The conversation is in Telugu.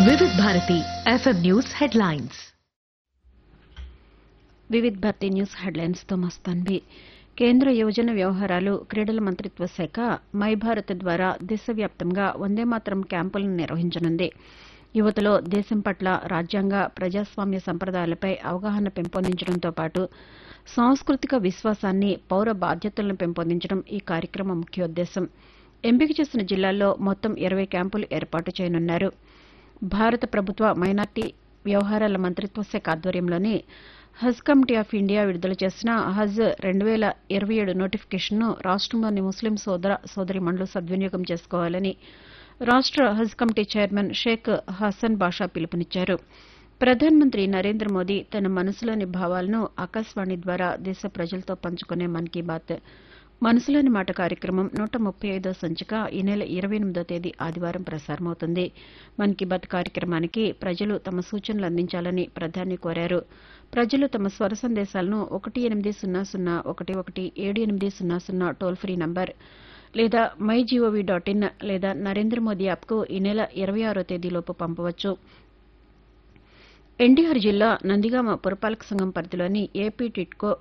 వివిధ Bharati FM news headlines Vividh Bharati news హెడ్లైన్స్తో మస్తాన్వి కేంద్ర యువజన వ్యవహారాలు క్రీడల మంత్రిత్వ శాఖ మై భారత్ ద్వారా దేశవ్యాప్తంగా వందే మాతరం క్యాంపులను నిర్వహించనుంది యువతలో దేశం పట్ల రాజ్యాంగ ప్రజాస్వామ్య సంప్రదాయాలపై అవగాహన పెంపొందించడంతో పాటు సాంస్కృతిక విశ్వాసాన్ని పౌర బాధ్యతలను పెంపొందించడం ఈ కార్యక్రమం ముఖ్యోద్దేశం ఎంపిక చేసిన జిల్లాల్లో మొత్తం ఇరవై క్యాంపులు ఏర్పాటు చేయనున్నారు భారత ప్రభుత్వ మైనార్టీ వ్యవహారాల మంత్రిత్వ శాఖ ఆధ్వర్యంలోని హజ్ కమిటీ ఆఫ్ ఇండియా విడుదల చేసిన హజ్ రెండు వేల ఇరవై ఏడు నోటిఫికేషన్ను రాష్టంలోని ముస్లిం సోదర సోదరిమణులు సద్వినియోగం చేసుకోవాలని రాష్ట హజ్ కమిటీ చైర్మన్ షేక్ హసన్ బాషా పిలుపునిచ్చారు ప్రధానమంత్రి నరేంద్ర మోదీ తన మనసులోని భావాలను ఆకాశవాణి ద్వారా దేశ ప్రజలతో పంచుకునే మన్ కీ బాత్ మనసులోని మాట కార్యక్రమం నూట ముప్పై ఐదో సంచిక ఈ నెల ఇరవై ఎనిమిదో తేదీ ఆదివారం ప్రసారమవుతుంది మన్ కీ బాత్ కార్యక్రమానికి ప్రజలు తమ సూచనలు అందించాలని ప్రధాని కోరారు ప్రజలు తమ స్వర సందేశాలను ఒకటి ఎనిమిది సున్నా సున్నా ఒకటి ఒకటి ఏడు ఎనిమిది సున్నా సున్నా టోల్ ఫ్రీ నంబర్ లేదా మై జీఓవీ డాట్ ఇన్ లేదా నరేంద్ర మోదీ యాప్కు ఈ నెల ఇరవై ఆరో తేదీలోపు పంపవచ్చు ఎన్టీఆర్ జిల్లా నందిగామ పురపాలక సంఘం పరిధిలోని ఏపీ టిట్కో